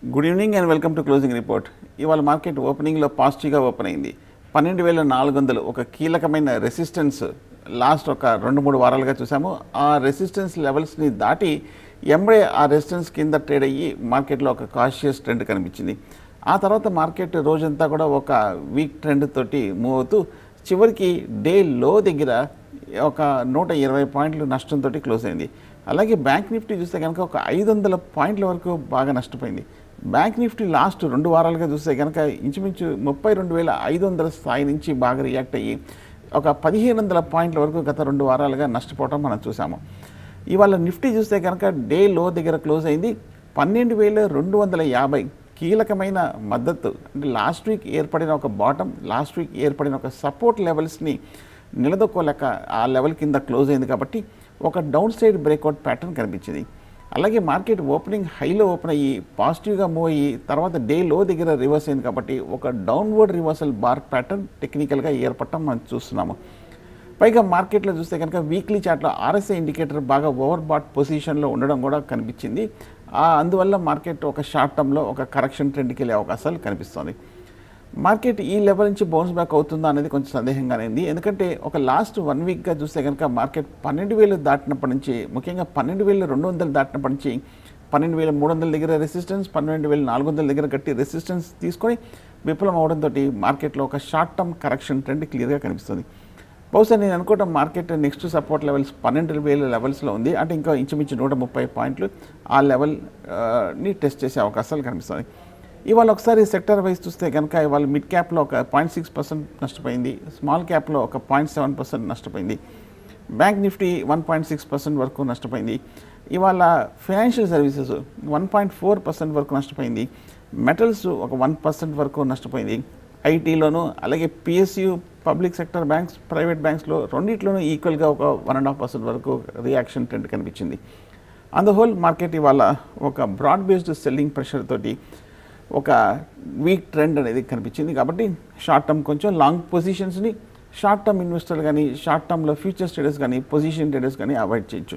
good evening and welcome to closing report ఇవాళ market ఓపెనింగ్లో పాజిటివ్గా ఓపెన్ అయింది పన్నెండు వేల నాలుగు వందలు ఒక కీలకమైన రెసిస్టెన్స్ లాస్ట్ ఒక రెండు మూడు వారాలుగా చూసాము ఆ రెసిస్టెన్స్ లెవెల్స్ని దాటి ఎంబడే ఆ రెసిస్టెన్స్ కింద ట్రేడ్ అయ్యి మార్కెట్లో ఒక కాషియస్ ట్రెండ్ కనిపించింది ఆ తర్వాత మార్కెట్ రోజంతా కూడా ఒక వీక్ ట్రెండ్ తోటి మూవ్ అవుతూ చివరికి డే లో దగ్గర ఒక నూట ఇరవై పాయింట్లు నష్టంతో క్లోజ్ అయింది అలాగే బ్యాంక్ నిఫ్టీ చూస్తే కనుక ఒక ఐదు వందల పాయింట్ల వరకు బాగా నష్టపోయింది బ్యాంక్ నిఫ్టీ లాస్ట్ రెండు వారాలుగా చూస్తే కనుక ఇంచుమించు ముప్పై రెండు వేల ఐదు వందల స్థాయి నుంచి బాగా రియాక్ట్ అయ్యి ఒక పదిహేను వందల పాయింట్ల వరకు గత రెండు వారాలుగా నష్టపోవడం మనం చూసాము ఇవాళ నిఫ్టీ చూస్తే కనుక డే లో దగ్గర క్లోజ్ అయింది పన్నెండు వేల రెండు వందల యాభై కీలకమైన మద్దతు అంటే లాస్ట్ వీక్ ఏర్పడిన ఒక బాటమ్ లాస్ట్ వీక్ ఏర్పడిన ఒక సపోర్ట్ లెవెల్స్ని నిలదొక్కోలేక ఆ లెవెల్ కింద క్లోజ్ అయింది కాబట్టి ఒక డౌన్ సైడ్ బ్రేక్అవుట్ ప్యాటర్న్ కనిపించింది అలాగే మార్కెట్ ఓపెనింగ్ హైలో ఓపెన్ అయ్యి పాజిటివ్గా మూవ్ అయ్యి తర్వాత డే లో దగ్గర రివర్స్ అయింది కాబట్టి ఒక డౌన్వర్డ్ రివర్సల్ బార్ ప్యాటర్న్ టెక్నికల్గా ఏర్పడటం మనం చూస్తున్నాము పైగా మార్కెట్లో చూస్తే కనుక వీక్లీ చార్ట్లో ఆర్ఎస్ఐ ఇండికేటర్ బాగా ఓవర్ బాట్ పొజిషన్లో ఉండడం కూడా కనిపించింది ఆ అందువల్ల మార్కెట్ ఒక షార్ట్ టర్మ్లో ఒక కరెక్షన్ ట్రెండ్కి వెళ్ళే అవకాశాలు కనిపిస్తుంది మార్కెట్ ఈ లెవెల్ నుంచి బౌన్స్ బ్యాక్ అవుతుందా అనేది కొంచెం సందేహంగానే ఉంది ఎందుకంటే ఒక లాస్ట్ వన్ వీక్గా చూస్తే కనుక మార్కెట్ పన్నెండు వేలు దాటినప్పటి నుంచి ముఖ్యంగా పన్నెండు వేల రెండు వందలు దాటినప్పటి నుంచి పన్నెండు వేల మూడు వందల దగ్గర రెసిస్టెన్స్ పన్నెండు వేల నాలుగు వందల దగ్గర గట్టి రెసిస్టెన్స్ తీసుకొని విఫలం అవడంతో మార్కెట్లో ఒక షార్ట్ టర్మ్ కరెక్షన్ ట్రెండ్ క్లియర్గా కనిపిస్తుంది బహుశా నేను అనుకోవటం మార్కెట్ నెక్స్ట్ సపోర్ట్ లెవెల్స్ పన్నెండు వేల లెవెల్స్లో ఉంది అంటే ఇంకా ఇంచుమించు నూట ముప్పై పాయింట్లు ఆ లెవెల్ ఆ, ని టెస్ట్ చేసే అవకాశాలు కనిపిస్తుంది ఇవాళ ఒకసారి సెక్టర్ వైజ్ చూస్తే కనుక ఇవాళ మిడ్ క్యాప్లో ఒక పాయింట్ సిక్స్ పర్సెంట్ నష్టపోయింది స్మాల్ క్యాప్లో ఒక పాయింట్ సెవెన్ పర్సెంట్ నష్టపోయింది bank nifty one point six percent వరకు నష్టపోయింది ఇవాళ financial services one point four percent వరకు నష్టపోయింది మెటల్స్ ఒక వన్ పర్సెంట్ వరకు నష్టపోయింది ఐటీలోను అలాగే PSU public sector banks private బ్యాంక్స్లో రెండిట్లోనూ ఈక్వల్గా ఒక వన్ అండ్ హాఫ్ పర్సెంట్ వరకు రియాక్షన్ ట్రెండ్ కనిపించింది ఆన్ ద హోల్ మార్కెట్ ఇవాళ ఒక బ్రాడ్ బేస్డ్ సెల్లింగ్ ప్రెషర్ తోటి ఒక వీక్ ట్రెండ్ అనేది కనిపించింది కాబట్టి షార్ట్ టర్మ్ కొంచెం లాంగ్ పొజిషన్స్ని షార్ట్ టర్మ్ ఇన్వెస్టర్లు కానీ షార్ట్ టర్మ్లో ఫ్యూచర్స్ ట్రేడర్స్ కానీ పొజిషన్ ట్రేడర్స్ కానీ అవాయిడ్ చేయొచ్చు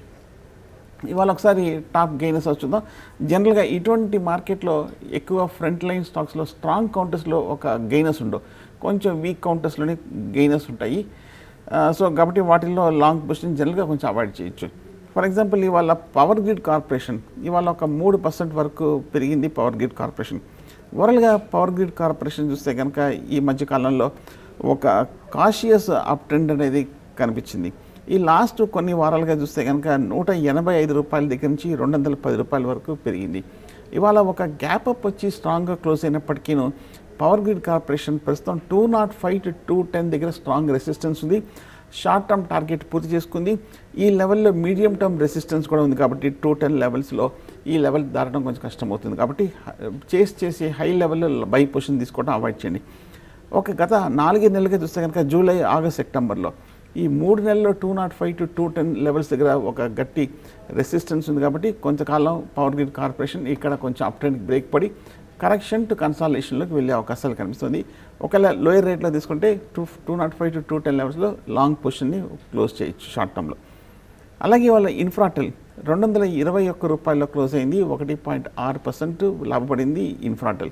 ఇవాళ ఒకసారి టాప్ గెయినర్స్ చూద్దాం జనరల్గా ఇటువంటి మార్కెట్లో ఎక్కువ ఫ్రంట్ లైన్ స్టాక్స్లో స్ట్రాంగ్ కౌంటర్స్లో ఒక గెయినర్స్ ఉండవు కొంచెం వీక్ కౌంటర్స్లోనే గెయినర్స్ ఉంటాయి ఆ, సో కాబట్టి వాటిల్లో లాంగ్ పొజిషన్ జనరల్గా కొంచెం అవాయిడ్ చేయొచ్చు ఫర్ ఎగ్జాంపుల్ ఇవాళ పవర్ గ్రిడ్ కార్పొరేషన్ ఇవాళ ఒక మూడు పర్సెంట్ వరకు పెరిగింది పవర్ గ్రిడ్ కార్పొరేషన్ ఓవరాల్గా పవర్ గ్రిడ్ కార్పొరేషన్ చూస్తే కనుక ఈ మధ్య కాలంలో ఒక కాషియస్ అప్ ట్రెండ్ అనేది కనిపించింది ఈ లాస్ట్ కొన్ని వారాలుగా చూస్తే కనుక నూట ఎనభై ఐదు రూపాయల దగ్గర నుంచి రెండు వందల పది రూపాయల వరకు పెరిగింది ఇవాళ ఒక గ్యాప్ అప్ వచ్చి స్ట్రాంగ్గా క్లోజ్ అయినప్పటికీను పవర్ గ్రిడ్ కార్పొరేషన్ ప్రస్తుతం two naught five to two ten దగ్గర స్ట్రాంగ్ రెసిస్టెన్స్ ఉంది షార్ట్ టర్మ్ టార్గెట్ పూర్తి చేసుకుంది ఈ లెవెల్లో మీడియం టర్మ్ రెసిస్టెన్స్ కూడా ఉంది కాబట్టి టూ టెన్ లెవెల్స్లో ఈ లెవెల్ దాటడం కొంచెం కష్టం అవుతుంది కాబట్టి చేసి చేసి హై లెవెల్లో బై పొజిషన్ తీసుకోవడం అవాయిడ్ చేయండి ఒక గత నాలుగైదు నెలలుగా చూస్తే కనుక జూలై ఆగస్ట్ సెప్టెంబర్లో ఈ మూడు నెలల్లో two naught five to two ten levels దగ్గర ఒక గట్టి రెసిస్టెన్స్ ఉంది కాబట్టి కొంతకాలం పవర్ గ్రిడ్ కార్పొరేషన్ ఇక్కడ కొంచెం అప్ ట్రెండ్ బ్రేక్ పడి కరెక్షన్ టు కన్సాలేషన్లోకి వెళ్ళే అవకాశాలు కనిపిస్తుంది ఒకవేళ లోయర్ రేట్లో తీసుకుంటే two two naught five to two ten లెవెల్స్లో లాంగ్ పొజిషన్ని క్లోజ్ చేయొచ్చు షార్ట్ టర్మ్లో అలాగే వాళ్ళ ఇన్ఫ్రాటెల్ రెండు వందల ఇరవై ఒక్క రూపాయల్లో క్లోజ్ అయింది ఒకటి పాయింట్ ఆరు పర్సెంట్ లాభపడింది ఇన్ఫ్రాటెల్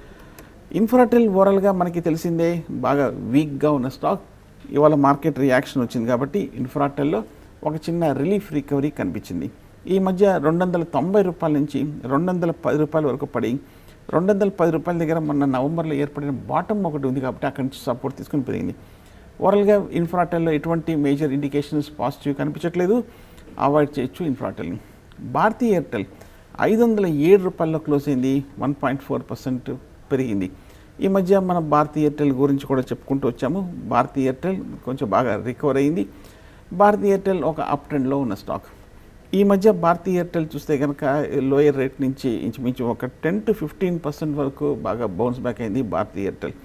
ఇన్ఫ్రాటెల్ ఓవరాల్గా మనకి తెలిసిందే బాగా వీక్గా ఉన్న స్టాక్ ఇవాళ మార్కెట్ రియాక్షన్ వచ్చింది కాబట్టి ఇన్ఫ్రాటెల్లో ఒక చిన్న రిలీఫ్ రికవరీ కనిపించింది ఈ మధ్య రెండు వందల తొంభై రూపాయల నుంచి రెండు వందల పది రూపాయల వరకు పడి రెండు వందల పది రూపాయల దగ్గర మొన్న నవంబర్లో ఏర్పడిన బాటమ్ ఒకటి ఉంది కాబట్టి అక్కడి నుంచి సపోర్ట్ తీసుకుని పెరిగింది ఓవరాల్గా ఇన్ఫ్రాటెల్లో ఎటువంటి మేజర్ ఇండికేషన్స్ పాజిటివ్ కనిపించట్లేదు అవాయిడ్ చేయొచ్చు ఇన్ఫ్రాటెల్ని భారతీ ఎయిర్టెల్ ఐదు వందల ఏడు రూపాయల్లో క్లోజ్ అయింది వన్ పాయింట్ ఫోర్ పర్సెంట్ పెరిగింది ఈ మధ్య మన భారతీ ఎయిర్టెల్ గురించి కూడా చెప్పుకుంటూ వచ్చాము భారతీ ఎయిర్టెల్ కొంచెం బాగా రికవర్ అయింది భారతీ ఎయిర్టెల్ ఒక అప్ ట్రెండ్లో ఉన్న స్టాక్ ఈ మధ్య భారతీ ఎయిర్టెల్ చూస్తే కనుక లోయర్ రేట్ నుంచి ఇంచుమించు ఒక టెన్ టు ఫిఫ్టీన్ పర్సెంట్ వరకు బాగా బౌన్స్ బ్యాక్ అయింది Bharti Airtel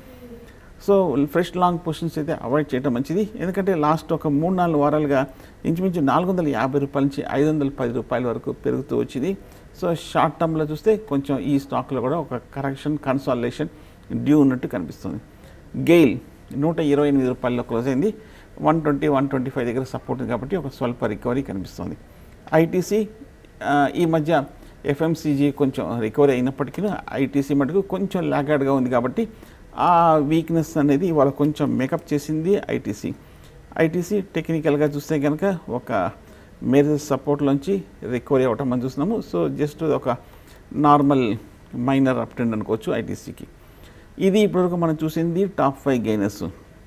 so fresh long positions అయితే అవాయిడ్ చేయడం మంచిది ఎందుకంటే లాస్ట్ ఒక మూడు నాలుగు వారాలుగా ఇంచుమించు నాలుగు వందల యాభై రూపాయల నుంచి ఐదు వందల పది రూపాయల వరకు పెరుగుతూ వచ్చింది సో షార్ట్ టర్మ్లో చూస్తే కొంచెం ఈ స్టాక్లో కూడా ఒక కరెక్షన్ కన్సాలేషన్ డ్యూ ఉన్నట్టు కనిపిస్తుంది గెయిల్ నూట ఇరవై ఎనిమిది రూపాయల్లో క్లోజ్ అయింది one twenty one twenty five దగ్గర సపోర్ట్ ఉంది కాబట్టి ఒక స్వల్ప రికవరీ కనిపిస్తుంది ఐటీసీ ఈ మధ్య ఎఫ్ఎంసీజీ కొంచెం రికవరీ అయినప్పటికీ ఐటీసీ మటుకు కొంచెం లాగాడ్గా ఉంది కాబట్టి ఆ వీక్నెస్ అనేది ఇవాళ కొంచెం మేకప్ చేసింది ఐటీసీ ఐటీసీ టెక్నికల్గా చూస్తే కనుక ఒక మేజర్ సపోర్ట్లోంచి రికవరీ అవ్వటం మనం చూస్తున్నాము సో జస్ట్ ఒక నార్మల్ మైనర్ అప్ ట్రెండ్ అనుకోవచ్చు ఐటీసీకి ఇది ఇప్పటివరకు మనం చూసింది టాప్ ఫైవ్ గెయినర్స్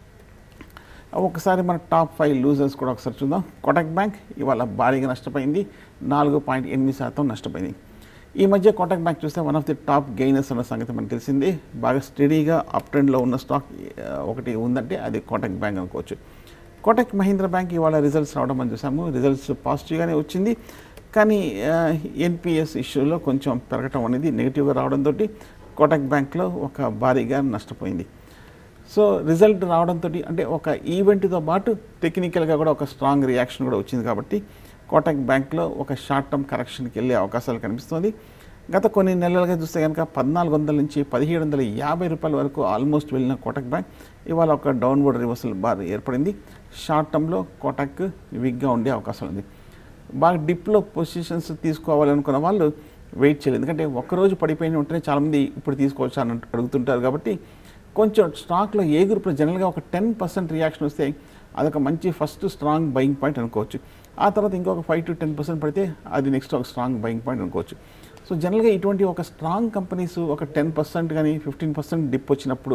ఒకసారి మన టాప్ ఫైవ్ లూజర్స్ కూడా ఒకసారి చూద్దాం కోటక్ బ్యాంక్ ఇవాళ భారీగా నష్టపోయింది నాలుగు పాయింట్ ఎనిమిది శాతం నష్టపోయింది ఈ మధ్య కోటక్ బ్యాంక్ చూస్తే one of the top gainers అన్న సంగతి మనకు తెలిసింది బాగా స్టడీగా అప్ ట్రెండ్లో ఉన్న స్టాక్ ఆ, ఒకటి ఉందంటే అది కోటక్ బ్యాంక్ అనుకోవచ్చు కోటక్ మహీంద్రా బ్యాంక్ ఇవాళ రిజల్ట్స్ రావడం మనం చూసాము రిజల్ట్స్ పాజిటివ్గానే వచ్చింది కానీ ఎన్పిఎస్ ఇష్యూలో కొంచెం పెరగటం అనేది నెగిటివ్గా రావడంతో కోటక్ బ్యాంక్లో ఒక భారీగా నష్టపోయింది సో రిజల్ట్ రావడంతో అంటే ఒక ఈవెంట్తో పాటు టెక్నికల్గా కూడా ఒక స్ట్రాంగ్ రియాక్షన్ కూడా వచ్చింది కాబట్టి కోటక్ బ్యాంక్లో ఒక షార్ట్ టర్మ్ కరెక్షన్కి వెళ్ళే అవకాశాలు కనిపిస్తుంది గత కొన్ని నెలలుగా చూస్తే కనుక పద్నాలుగు వందల నుంచి పదిహేడు వందల యాభై రూపాయల వరకు ఆల్మోస్ట్ వెళ్ళిన కోటక్ బ్యాంక్ ఇవాళ ఒక డౌన్వర్డ్ రివర్సల్ బార్ ఏర్పడింది షార్ట్ టర్మ్లో కోటక్ వీక్గా ఉండే అవకాశం ఉంది బాగా డిప్లో పొజిషన్స్ తీసుకోవాలనుకున్న వాళ్ళు వెయిట్ చేయలేదు ఎందుకంటే ఒక్కరోజు పడిపోయిన ఉంటేనే చాలామంది ఇప్పుడు తీసుకోవచ్చు అని అడుగుతుంటారు కాబట్టి కొంచెం స్టాక్లో ఏ గ్రూప్లో జనరల్గా ఒక టెన్ పర్సెంట్ రియాక్షన్ వస్తే అదొక మంచి ఫస్ట్ స్ట్రాంగ్ బయింగ్ పాయింట్ అనుకోవచ్చు ఆ తర్వాత ఇంకొక ఫైవ్ టు టెన్ పర్సెంట్ పడితే అది నెక్స్ట్ ఒక స్ట్రాంగ్ బయింగ్ పాయింట్ అనుకోవచ్చు సో జనరల్గా ఇటువంటి ఒక స్ట్రాంగ్ కంపెనీస్ ఒక టెన్ పర్సెంట్ కానీ ఫిఫ్టీన్ పర్సెంట్ డిప్ వచ్చినప్పుడు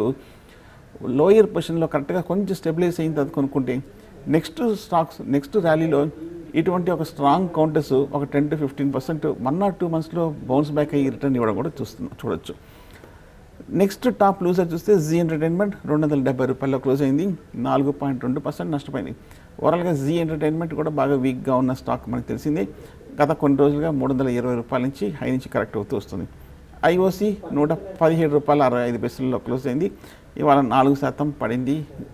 లోయర్ పొజిషన్లో కరెక్ట్గా కొంచెం స్టెబిలైజ్ అయిన తర్వాత కొనుక్కుంటే నెక్స్ట్ స్టాక్స్ నెక్స్ట్ ర్యాలీలో ఇటువంటి ఒక స్ట్రాంగ్ కౌంటర్స్ ఒక ten to fifteen percent one or two మంత్స్లో బౌన్స్ బ్యాక్ అయ్యి రిటర్న్ ఇవ్వడం కూడా చూస్తున్నాం చూడొచ్చు నెక్స్ట్ టాప్ లూజర్ చూస్తే జీ ఎంటర్టైన్మెంట్ రెండు వందల డెబ్బై రూపాయల్లో క్లోజ్ అయింది నాలుగు పాయింట్ రెండు పర్సెంట్ నష్టపోయింది ఓవరాల్గా జీ ఎంటర్టైన్మెంట్ కూడా బాగా వీక్గా ఉన్న స్టాక్ మనకు తెలిసిందే గత కొన్ని రోజులుగా మూడు వందల ఇరవై రూపాయల నుంచి హై నుంచి కరెక్ట్ అవుతూ వస్తుంది ఐఓసి నూట పదిహేడు రూపాయల అరవై ఐదు పైసల్లో క్లోజ్ అయింది ఇవాళ నాలుగు శాతం పడింది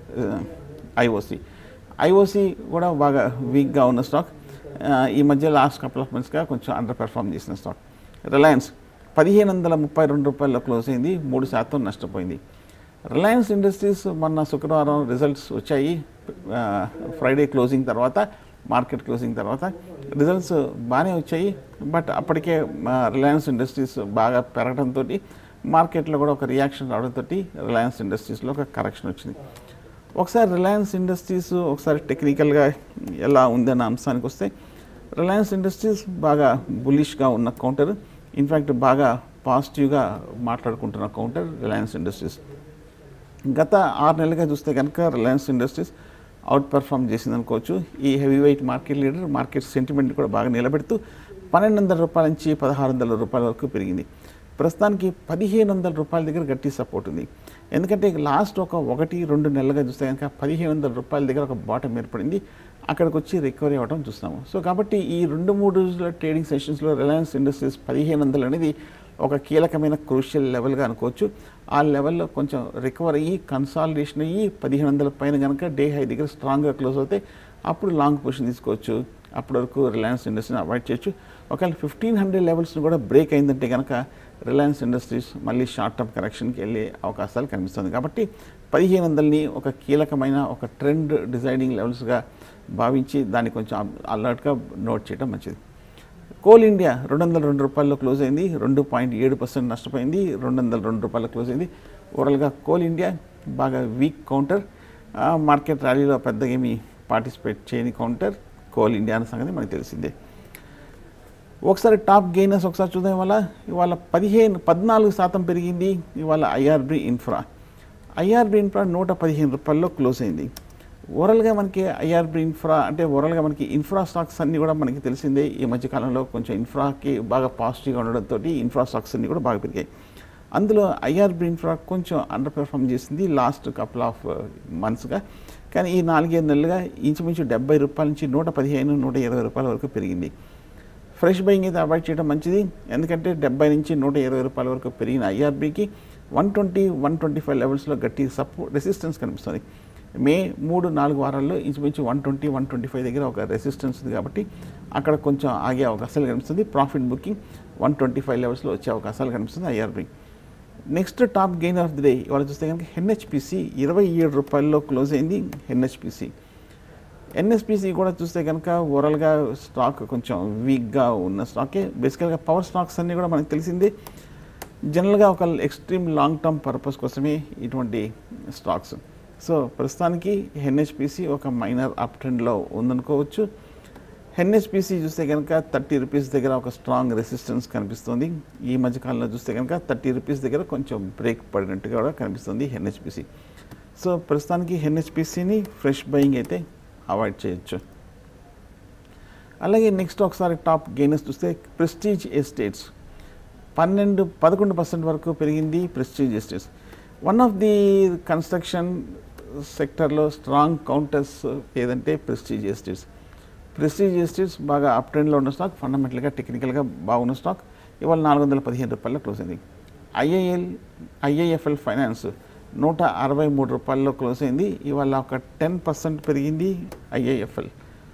ఐఓసి ఐఓసి కూడా బాగా వీక్గా ఉన్న స్టాక్ ఆ, ఈ మధ్య లాస్ట్ కపుల్ ఆఫ్ మంత్స్గా కొంచెం అండర్ పెర్ఫామ్ చేసిన స్టాక్ రిలయన్స్ పదిహేను వందల ముప్పై రెండు రూపాయల్లో క్లోజ్ అయింది మూడు శాతం నష్టపోయింది రిలయన్స్ ఇండస్ట్రీస్ మొన్న శుక్రవారం రిజల్ట్స్ వచ్చాయి ఆ, ఫ్రైడే క్లోజింగ్ తర్వాత మార్కెట్ క్లోజింగ్ తర్వాత రిజల్ట్స్ బాగానే వచ్చాయి బట్ అప్పటికే మా రిలయన్స్ ఇండస్ట్రీస్ బాగా పెరగడంతో మార్కెట్లో కూడా ఒక రియాక్షన్ రావడంతో రిలయన్స్ ఇండస్ట్రీస్లో ఒక కరెక్షన్ వచ్చింది ఒకసారి రిలయన్స్ ఇండస్ట్రీస్ ఒకసారి టెక్నికల్గా ఎలా ఉందన్న అంశానికి వస్తే రిలయన్స్ ఇండస్ట్రీస్ బాగా బులిష్గా ఉన్న కౌంటర్ ఇన్ఫ్యాక్ట్ బాగా పాజిటివ్గా మాట్లాడుకుంటున్న కౌంటర్ రిలయన్స్ ఇండస్ట్రీస్ గత ఆరు నెలలుగా చూస్తే కనుక రిలయన్స్ ఇండస్ట్రీస్ అవుట్ పర్ఫామ్ చేసింది అనుకోవచ్చు ఈ heavy weight market leader market sentiment కూడా బాగా నిలబెడుతూ పన్నెండు వందల రూపాయల నుంచి పదహారు వందల రూపాయల వరకు పెరిగింది ప్రస్తుతానికి పదిహేను వందల రూపాయల దగ్గర గట్టి సపోర్ట్ ఉంది ఎందుకంటే లాస్ట్ ఒక ఒకటి రెండు నెలలుగా చూస్తే కనుక పదిహేను వందల రూపాయల దగ్గర ఒక బాటం ఏర్పడింది అక్కడికి వచ్చి రికవరీ అవ్వడం చూస్తాము సో కాబట్టి ఈ రెండు మూడు రోజుల ట్రేడింగ్ సెషన్స్లో రిలయన్స్ ఇండస్ట్రీస్ పదిహేను వందలు అనేది ఒక కీలకమైన క్రూషియల్ లెవెల్గా అనుకోవచ్చు ఆ లెవెల్లో కొంచెం రికవర్ అయ్యి కన్సాలిడేషన్ అయ్యి పదిహేను వందల పైన కనుక డే హై దగ్గర స్ట్రాంగ్గా క్లోజ్ అవుతే అప్పుడు లాంగ్ పొజిషన్ తీసుకోవచ్చు అప్పటి వరకు రిలయన్స్ ఇండస్ట్రీని అవాయిడ్ చేయొచ్చు ఒకవేళ ఫిఫ్టీన్ హండ్రెడ్ లెవెల్స్ని కూడా బ్రేక్ అయిందంటే కనుక రిలయన్స్ ఇండస్ట్రీస్ మళ్ళీ షార్ట్ టర్మ్ కరెక్షన్కి వెళ్ళే అవకాశాలు కనిపిస్తుంది కాబట్టి పదిహేను వందలని ఒక కీలకమైన ఒక ట్రెండ్ డిజైడింగ్ లెవెల్స్గా భావించి దాన్ని కొంచెం అలర్ట్గా నోట్ చేయడం మంచిది కోల్ ఇండియా రెండు వందల రెండు రూపాయల్లో క్లోజ్ అయింది రెండు పాయింట్ ఏడు పర్సెంట్ నష్టపోయింది రెండు వందల రెండు రూపాయల్లో క్లోజ్ అయింది ఓవరాల్గా కోల్ ఇండియా బాగా వీక్ కౌంటర్ ఆ, మార్కెట్ ర్యాలీలో పెద్దగా ఏమీ పార్టిసిపేట్ చేయని కౌంటర్ కోల్ ఇండియా అనే సంగతి మనకు తెలిసిందే ఒకసారి టాప్ గెయినర్స్ ఒకసారి చూద్దాం ఇవాళ ఇవాళ పదిహేను పద్నాలుగు శాతం పెరిగింది ఇవాళ ఐఆర్బి ఇన్ఫ్రా ఐఆర్బి ఇన్ఫ్రా నూట పదిహేను రూపాయల్లో క్లోజ్ అయింది ఓవరాల్గా మనకి ఐఆర్బి ఇన్ఫ్రా అంటే ఓవరాల్గా మనకి ఇన్ఫ్రా స్టాక్స్ అన్నీ కూడా మనకి తెలిసిందే ఈ మధ్య కాలంలో కొంచెం ఇన్ఫ్రాకి బాగా పాజిటివ్గా ఉండడంతో ఇన్ఫ్రా స్టాక్స్ అన్నీ కూడా బాగా పెరిగాయి అందులో ఐఆర్బి ఇన్ఫ్రా కొంచెం అండర్ పెర్ఫామ్ చేసింది లాస్ట్ కపుల్ ఆఫ్ మంత్స్గా కానీ ఈ నాలుగైదు నెలలుగా ఇంచుమించు డెబ్బై రూపాయల నుంచి నూట పదిహేను నూట ఇరవై రూపాయల వరకు పెరిగింది ఫ్రెష్ బయింగ్ అయితే అవాయిడ్ చేయడం మంచిది ఎందుకంటే డెబ్బై నుంచి నూట ఇరవై రూపాయల వరకు పెరిగిన ఐఆర్బీకి one twenty one twenty five లెవెల్స్లో గట్టి సపోర్ట్ రెసిస్టెన్స్ కనిపిస్తుంది మే మూడు నాలుగు వారాల్లో ఇంచుమించు one twenty one twenty five దగ్గర ఒక రెసిస్టెన్స్ ఉంది కాబట్టి అక్కడ కొంచెం ఆగే అవకాశాలు కనిపిస్తుంది profit booking one twenty five లెవెల్స్లో వచ్చే అవకాశాలు కనిపిస్తుంది IRB next top gain of the day ఇవాళ చూస్తే కనుక హెన్హెచ్పిసి ఇరవై ఏడు రూపాయల్లో క్లోజ్ అయింది హెన్హెచ్పిసి ఎన్ఎస్పిసి కూడా చూస్తే కనుక ఓవరాల్గా స్టాక్ కొంచెం వీక్గా ఉన్న స్టాకే బేసికల్గా పవర్ స్టాక్స్ అన్నీ కూడా మనకు తెలిసిందే జనరల్గా ఒక ఎక్స్ట్రీమ్ లాంగ్ టర్మ్ పర్పస్ కోసమే ఇటువంటి స్టాక్స్ సో ప్రస్తుతానికి ఎన్హెచ్పిసి ఒక మైనర్ అప్ ట్రెండ్లో ఉందనుకోవచ్చు ఎన్హెచ్పిసి చూస్తే కనుక థర్టీ రూపీస్ దగ్గర ఒక స్ట్రాంగ్ రెసిస్టెన్స్ కనిపిస్తుంది ఈ మధ్యకాలంలో చూస్తే కనుక థర్టీ రూపీస్ దగ్గర కొంచెం బ్రేక్ పడినట్టుగా కూడా కనిపిస్తుంది ఎన్హెచ్పిసి సో ప్రస్తుతానికి ఎన్హెచ్పిసిని ఫ్రెష్ బయింగ్ అయితే అవాయిడ్ చేయొచ్చు అలాగే నెక్స్ట్ ఒకసారి టాప్ గెయినర్స్ చూస్తే ప్రెస్టీజ్ ఎస్టేట్స్ పన్నెండు పదకొండు పర్సెంట్ వరకు పెరిగింది Prestige Estates one of the construction సెక్టర్లో స్ట్రాంగ్ కౌంటర్స్ ఏదంటే ప్రెస్టీజ్ ఎస్టేట్స్ ప్రెస్టీజ్ ఎస్టేట్స్ బాగా అప్ ట్రెండ్లో ఉన్న స్టాక్ ఫండమెంటల్గా టెక్నికల్గా బాగున్న స్టాక్ ఇవాళ నాలుగు వందల పదిహేను రూపాయల్లో క్లోజ్ అయింది ఐఐఎల్ ఐఐఎఫ్ఎల్ ఫైనాన్స్ నూట అరవై మూడు రూపాయల్లో క్లోజ్ అయింది ఇవాళ ఒక టెన్ పర్సెంట్ పెరిగింది ఐఐఎఫ్ఎల్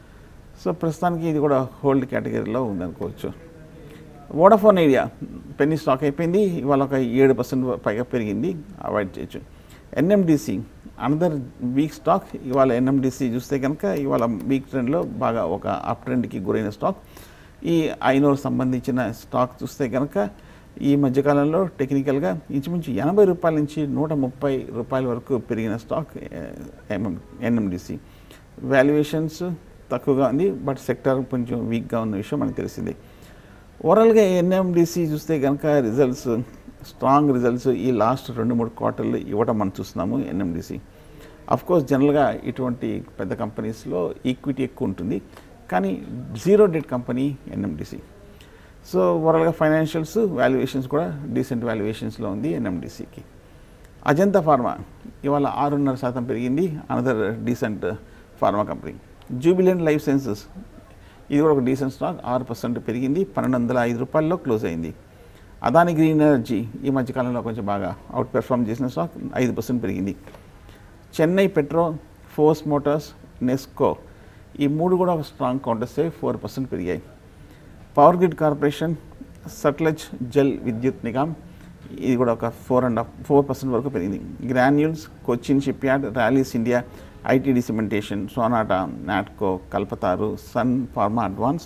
సో ప్రస్తుతానికి ఇది కూడా హోల్డ్ కేటగిరీలో ఉందనుకోవచ్చు వోడాఫోన్ ఏరియా పెన్నీ స్టాక్ అయిపోయింది ఇవాళ ఒక ఏడు పర్సెంట్ పైగా పెరిగింది అవాయిడ్ చేయొచ్చు ఎన్ఎండిసి అనదర్ వీక్ స్టాక్ ఇవాళ ఎన్ఎండిసి చూస్తే కనుక ఇవాళ వీక్ ట్రెండ్లో బాగా ఒక అప్ ట్రెండ్కి గురైన స్టాక్ ఈ ఐనోర్ సంబంధించిన స్టాక్ చూస్తే కనుక ఈ మధ్యకాలంలో టెక్నికల్గా ఇంచుమించు ఎనభై రూపాయల నుంచి నూట ముప్పై రూపాయల వరకు పెరిగిన స్టాక్ ఎంఎం ఎన్ఎండిసి వాల్యుయేషన్స్ తక్కువగా ఉంది బట్ సెక్టర్ కొంచెం వీక్గా ఉన్న విషయం మనకు తెలిసింది ఓవరాల్గా ఎన్ఎండిసి చూస్తే కనుక రిజల్ట్స్ స్ట్రాంగ్ రిజల్ట్స్ ఈ లాస్ట్ రెండు మూడు క్వార్టర్లు ఇవ్వటం మనం చూస్తున్నాము ఎన్ఎండిసి కోర్స్ జనరల్గా ఇటువంటి పెద్ద కంపెనీస్లో ఈక్విటీ ఎక్కువ ఉంటుంది కానీ zero debt company NMDC so ఓవరాల్గా ఫైనాన్షియల్స్ వాల్యుయేషన్స్ కూడా డీసెంట్ వాల్యుయేషన్స్లో ఉంది ఎన్ఎండిసికి అజంతా ఫార్మా ఇవాళ ఆరున్నర శాతం పెరిగింది another decent pharma company Jubilant Life Sciences ఇది కూడా ఒక డీసెంట్ స్టాక్ ఆరు పర్సెంట్ పెరిగింది పన్నెండు వందల ఐదు రూపాయల్లో క్లోజ్ అయింది అదాని గ్రీన్ ఎనర్జీ ఈ మధ్యకాలంలో కొంచెం బాగా అవుట్ పెర్ఫామ్ చేసిన స్టాక్ ఐదు పర్సెంట్ పెరిగింది Chennai petro Force Motors Nesco ఈ మూడు కూడా ఒక స్ట్రాంగ్ కౌంటర్సే ఫోర్ పర్సెంట్ పెరిగాయి power grid corporation Sutlej Jal Vidyut Nigam ఇది కూడా ఒక four and half four percent వరకు పెరిగింది Granules Cochin shipyard Rallis India ITD Cementation Sonata Natco Kalpataru Sun Pharma advance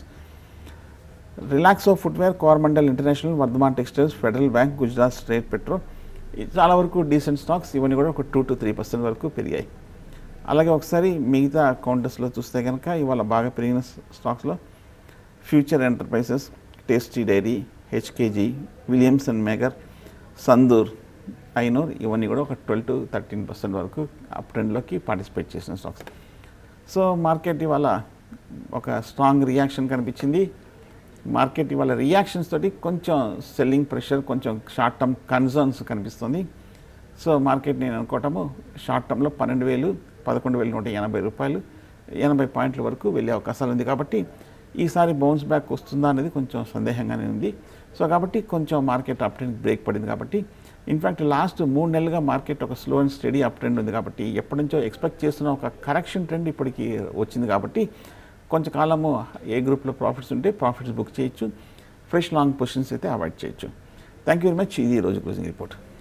Relaxo footwear Coromandel International Vardhman textiles federal bank Gujarat state petrol చాలా వరకు డీసెంట్ స్టాక్స్ ఇవన్నీ కూడా ఒక టూ టు త్రీ పర్సెంట్ వరకు పెరిగాయి అలాగే ఒకసారి మిగతా కౌంటర్స్లో చూస్తే కనుక ఇవాళ బాగా పెరిగిన స్టాక్స్లో Future Enterprises tasty dairy HKG Williams and Magor Sandur ఐనోర్ ఇవన్నీ కూడా ఒక ట్వెల్వ్ టు థర్టీన్ పర్సెంట్ వరకు అప్ ట్రెండ్లోకి పార్టిసిపేట్ చేసిన స్టాక్స్ సో మార్కెట్ ఇవాళ ఒక స్ట్రాంగ్ రియాక్షన్ కనిపించింది మార్కెట్ ఇవాళ రియాక్షన్స్ తోటి కొంచెం సెల్లింగ్ ప్రెషర్ కొంచెం షార్ట్ టర్మ్ కన్సర్న్స్ కనిపిస్తుంది సో మార్కెట్ నేను అనుకోవటము షార్ట్ టర్మ్లో పన్నెండు వేలు పదకొండు వేల నూట ఎనభై రూపాయలు ఎనభై పాయింట్ల వరకు వెళ్ళే అవకాశాలు ఉంది కాబట్టి ఈసారి బౌన్స్ బ్యాక్ వస్తుందా అనేది కొంచెం సందేహంగానే ఉంది సో కాబట్టి కొంచెం మార్కెట్ అప్ ట్రెండ్ బ్రేక్ పడింది కాబట్టి ఇన్ఫ్యాక్ట్ లాస్ట్ మూడు నెలలుగా మార్కెట్ ఒక slow and steady up trend ఉంది కాబట్టి ఎప్పటి నుంచో ఎక్స్పెక్ట్ చేస్తున్న ఒక కరెక్షన్ ట్రెండ్ ఇప్పటికి వచ్చింది కాబట్టి కొంచెం కాలము ఏ గ్రూప్లో ప్రాఫిట్స్ ఉంటే ప్రాఫిట్స్ బుక్ చేయొచ్చు ఫ్రెష్ లాంగ్ పొజిషన్స్ అయితే అవాయిడ్ చేయొచ్చు థ్యాంక్ యూ వెరీ మచ్ ఇది ఈరోజు క్లోజింగ్ రిపోర్ట్